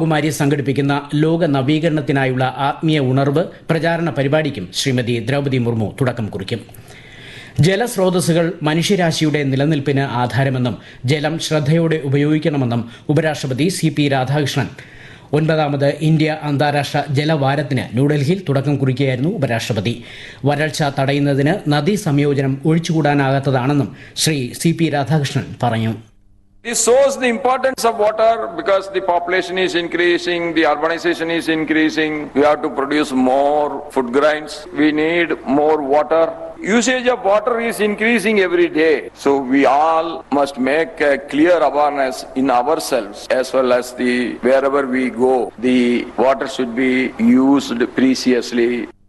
ബ്രഹ്മകുമാരി സംഘടിപ്പിക്കുന്ന ലോക നവീകരണത്തിനായുള്ള ആത്മീയ ഉണർവ് പ്രചാരണ പരിപാടിക്കും ശ്രീമതി ദ്രൗപദി മുർമു തുടക്കം കുറിക്കും ജലസ്രോതസ്സുകൾ മനുഷ്യരാശിയുടെ നിലനിൽപ്പിന് ആധാരമെന്നും ജലം ശ്രദ്ധയോടെ ഉപയോഗിക്കണമെന്നും ഉപരാഷ്ട്രപതി സി പി രാധാകൃഷ്ണൻ ഒൻപതാമത് ഇന്ത്യ അന്താരാഷ്ട്ര ജലവാരത്തിന് ന്യൂഡൽഹിയിൽ തുടക്കം കുറിക്കുകയായിരുന്നു ഉപരാഷ്ട്രപതി വരൾച്ച തടയുന്നതിന് നദീ സംയോജനം ഒഴിച്ചുകൂടാനാകാത്തതാണെന്നും ശ്രീ സി പി രാധാകൃഷ്ണൻ പറഞ്ഞു This shows the importance of water because the population is increasing, the urbanization is increasing. We have to produce more food grains. We need more water. Usage of water is increasing every day. So we all must make a clear awareness in ourselves as well as the wherever we go. The water should be used preciously.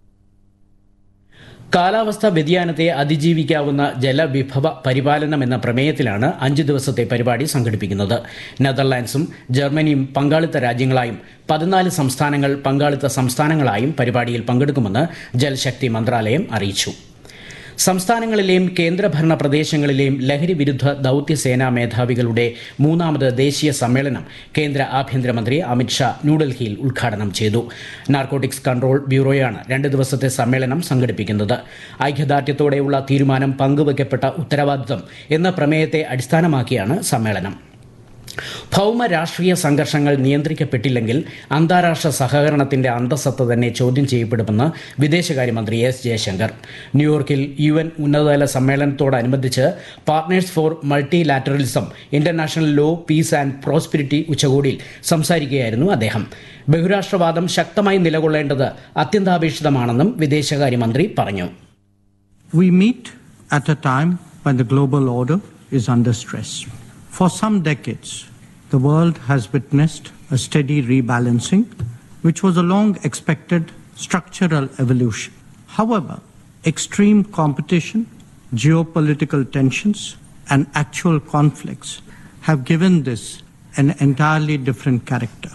കാലാവസ്ഥാ വ്യതിയാനത്തെ അതിജീവിക്കാവുന്ന ജലവിഭവ പരിപാലനം എന്ന പ്രമേയത്തിലാണ് അഞ്ച് ദിവസത്തെ പരിപാടി സംഘടിപ്പിക്കുന്നത് നെതർലാൻഡ്സും ജർമ്മനിയും പങ്കാളിത്ത രാജ്യങ്ങളായും പതിനാല് സംസ്ഥാനങ്ങൾ പങ്കാളിത്ത സംസ്ഥാനങ്ങളായും പരിപാടിയിൽ പങ്കെടുക്കുമെന്ന് ജൽശക്തി മന്ത്രാലയം അറിയിച്ചു സംസ്ഥാനങ്ങളിലെയും കേന്ദ്രഭരണ പ്രദേശങ്ങളിലെയും ലഹരി വിരുദ്ധ ദൌത്യസേനാ മേധാവികളുടെ മൂന്നാമത് ദേശീയ സമ്മേളനം കേന്ദ്ര ആഭ്യന്തരമന്ത്രി അമിത്ഷാ ന്യൂഡൽഹിയിൽ ഉദ്ഘാടനം ചെയ്തു നാർക്കോട്ടിക്സ് കൺട്രോൾ ബ്യൂറോയാണ് രണ്ട് ദിവസത്തെ സമ്മേളനം സംഘടിപ്പിക്കുന്നത് ഐക്യദാർഢ്യത്തോടെയുള്ള തീരുമാനം പങ്കുവയ്ക്കപ്പെട്ട ഉത്തരവാദിത്തം എന്ന പ്രമേയത്തെ അടിസ്ഥാനമാക്കിയാണ് സമ്മേളനം ഭൗമ രാഷ്ട്രീയ സംഘർഷങ്ങൾ നിയന്ത്രിക്കപ്പെട്ടില്ലെങ്കിൽ അന്താരാഷ്ട്ര സഹകരണത്തിന്റെ അന്തസത്ത തന്നെ ചോദ്യം ചെയ്യപ്പെടുമെന്ന് വിദേശകാര്യമന്ത്രി എസ് ജയശങ്കർ ന്യൂയോർക്കിൽ യു എൻ ഉന്നതതല സമ്മേളനത്തോടനുബന്ധിച്ച് partners for multilateralism international law peace and prosperity ഉച്ചകോടിയിൽ സംസാരിക്കുകയായിരുന്നു അദ്ദേഹം ബഹുരാഷ്ട്രവാദം ശക്തമായി നിലകൊള്ളേണ്ടത് അത്യന്താപേക്ഷിതമാണെന്നും വിദേശകാര്യമന്ത്രി പറഞ്ഞു We meet at a time when the global order is under stress. For some decades, the world has witnessed a steady rebalancing, which was a long expected structural evolution. However, extreme competition, geopolitical tensions, and actual conflicts have given this an entirely different character.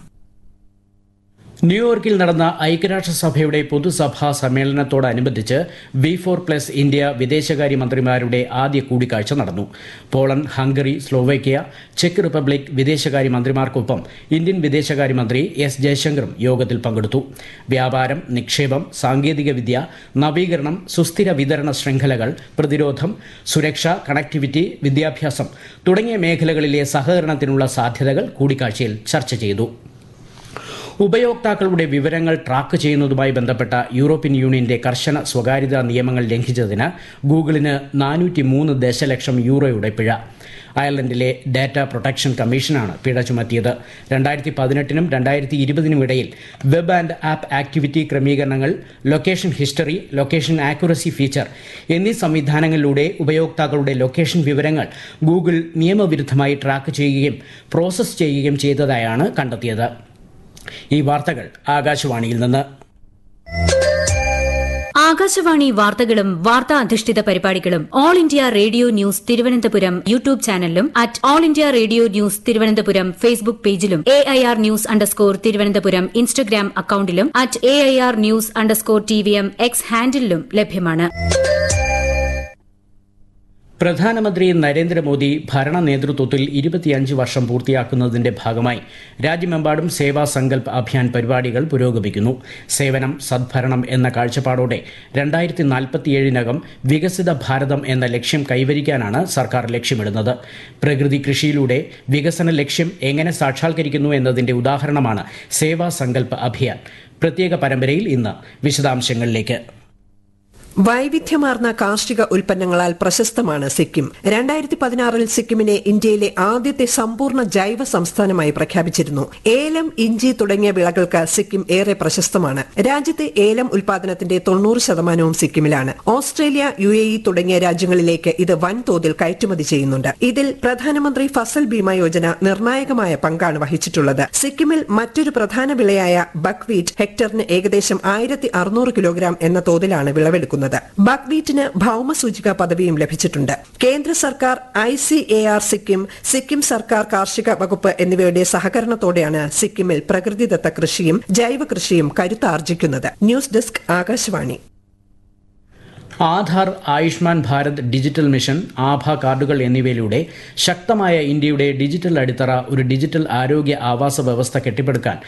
ന്യൂയോർക്കിൽ നടന്ന ഐക്യരാഷ്ട്രസഭയുടെ പൊതുസഭാ സമ്മേളനത്തോടനുബന്ധിച്ച് V four plus India വിദേശകാര്യമന്ത്രിമാരുടെ ആദ്യ കൂടിക്കാഴ്ച നടന്നു Poland Hungary Slovakia ചെക്ക് റിപ്പബ്ലിക് വിദേശകാര്യമന്ത്രിമാർക്കൊപ്പം ഇന്ത്യൻ വിദേശകാര്യമന്ത്രി എസ് ജയശങ്കറും യോഗത്തിൽ പങ്കെടുത്തു വ്യാപാരം നിക്ഷേപം സാങ്കേതികവിദ്യ നവീകരണം സുസ്ഥിര വിതരണ ശൃംഖലകൾ പ്രതിരോധം സുരക്ഷ കണക്ടിവിറ്റി വിദ്യാഭ്യാസം തുടങ്ങിയ മേഖലകളിലെ സഹകരണത്തിനുള്ള സാധ്യതകൾ കൂടിക്കാഴ്ചയിൽ ചർച്ച ചെയ്തു ഉപയോക്താക്കളുടെ വിവരങ്ങൾ ട്രാക്ക് ചെയ്യുന്നതുമായി ബന്ധപ്പെട്ട യൂറോപ്യൻ യൂണിയന്റെ കർശന സ്വകാര്യതാ നിയമങ്ങൾ ലംഘിച്ചതിന് ഗൂഗിളിന് നാനൂറ്റി മൂന്ന് ദശലക്ഷം യൂറോയുടെ പിഴ അയർലൻഡിലെ ഡാറ്റ പ്രൊട്ടക്ഷൻ കമ്മീഷനാണ് പിഴ ചുമത്തിയത് രണ്ടായിരത്തി പതിനെട്ടിനും രണ്ടായിരത്തി ഇരുപതിനും ഇടയിൽ വെബ് ആൻഡ് ആപ്പ് ആക്ടിവിറ്റി ക്രമീകരണങ്ങൾ location history location accuracy feature എന്നീ സംവിധാനങ്ങളിലൂടെ ഉപയോക്താക്കളുടെ ലൊക്കേഷൻ വിവരങ്ങൾ ഗൂഗിൾ നിയമവിരുദ്ധമായി ട്രാക്ക് ചെയ്യുകയും പ്രോസസ്സ് ചെയ്യുകയും ചെയ്തതായാണ് കണ്ടെത്തിയത് ഈ വാർത്തകൾ ആകാശവാണിയിൽ നിന്ന് ആകാശവാണി വാർത്തകളും വാർത്താ അധിഷ്ഠിത പരിപാടികളും All India Radio news Thiruvananthapuram YouTube ചാനലിലും at All India Radio news Thiruvananthapuram Facebook പേജിലും A I R news underscore Thiruvananthapuram Instagram അക്കൌണ്ടിലും at A I R news underscore T V M X ഹാൻഡിലും ലഭ്യമാണ് പ്രധാനമന്ത്രി നരേന്ദ്രമോദി ഭരണ നേതൃത്വത്തിൽ ഇരുപത്തിയഞ്ച് വർഷം പൂർത്തിയാക്കുന്നതിന്റെ ഭാഗമായി രാജ്യമെമ്പാടും സേവാ സങ്കൽപ് അഭിയാൻ പരിപാടികൾ പുരോഗമിക്കുന്നു സേവനം സദ്ഭരണം എന്ന കാഴ്ചപ്പാടോടെ രണ്ടായിരത്തി നാൽപ്പത്തിയേഴിനകം വികസിത ഭാരതം എന്ന ലക്ഷ്യം കൈവരിക്കാനാണ് സർക്കാർ ലക്ഷ്യമിടുന്നത് പ്രകൃതി കൃഷിയിലൂടെ വികസന ലക്ഷ്യം എങ്ങനെ സാക്ഷാത്കരിക്കുന്നു എന്നതിന്റെ ഉദാഹരണമാണ് സേവാ സങ്കൽപ് അഭിയാൻ പ്രത്യേക പരമ്പരയിൽ ഇന്ന് വിശദാംശങ്ങളിലേക്ക് വൈവിധ്യമാർന്ന കാർഷിക ഉൽപ്പന്നങ്ങളാൽ പ്രശസ്തമാണ് സിക്കിം രണ്ടായിരത്തി പതിനാറിൽ സിക്കിമിനെ ഇന്ത്യയിലെ ആദ്യത്തെ സമ്പൂർണ്ണ ജൈവ സംസ്ഥാനമായി പ്രഖ്യാപിച്ചിരുന്നു ഏലം ഇഞ്ചി തുടങ്ങിയ വിളകൾക്ക് സിക്കിം ഏറെ പ്രശസ്തമാണ് രാജ്യത്തെ ഏലം ഉൽപാദനത്തിന്റെ തൊണ്ണൂറ് ശതമാനവും സിക്കിമിലാണ് ഓസ്ട്രേലിയ യു എ ഇ തുടങ്ങിയ രാജ്യങ്ങളിലേക്ക് ഇത് വൻതോതിൽ കയറ്റുമതി ചെയ്യുന്നുണ്ട് ഇതിൽ പ്രധാനമന്ത്രി ഫസൽ ബീമ യോജന നിർണായകമായ പങ്കാണ് വഹിച്ചിട്ടുള്ളത് സിക്കിമിൽ മറ്റൊരു പ്രധാന വിളയായ ബക്വീറ്റ് ഹെക്ടറിന് ഏകദേശം ആയിരത്തി അറുന്നൂറ് കിലോഗ്രാം എന്ന തോതിലാണ് വിളവെടുക്കുന്നത് ചെയ്യുന്നത് ബക്വീറ്റിന് ഭൌമസൂചിക പദവിയും ലഭിച്ചിട്ടുണ്ട് കേന്ദ്ര സർക്കാർ I C A R Sikkim Sikkim സർക്കാർ കാർഷിക വകുപ്പ് എന്നിവയുടെ സഹകരണത്തോടെയാണ് സിക്കിമിൽ പ്രകൃതിദത്ത കൃഷിയും ജൈവ കൃഷിയും കരുത്താർജിക്കുന്നത് news desk Akashvani Aadhaar Ayushman Bharat digital mission ആഭ കാർഡുകൾ എന്നിവയിലൂടെ ശക്തമായ ഇന്ത്യയുടെ ഡിജിറ്റൽ അടിത്തറ ഒരു ഡിജിറ്റൽ ആരോഗ്യ ആവാസ വ്യവസ്ഥ കെട്ടിപ്പടുക്കാൻ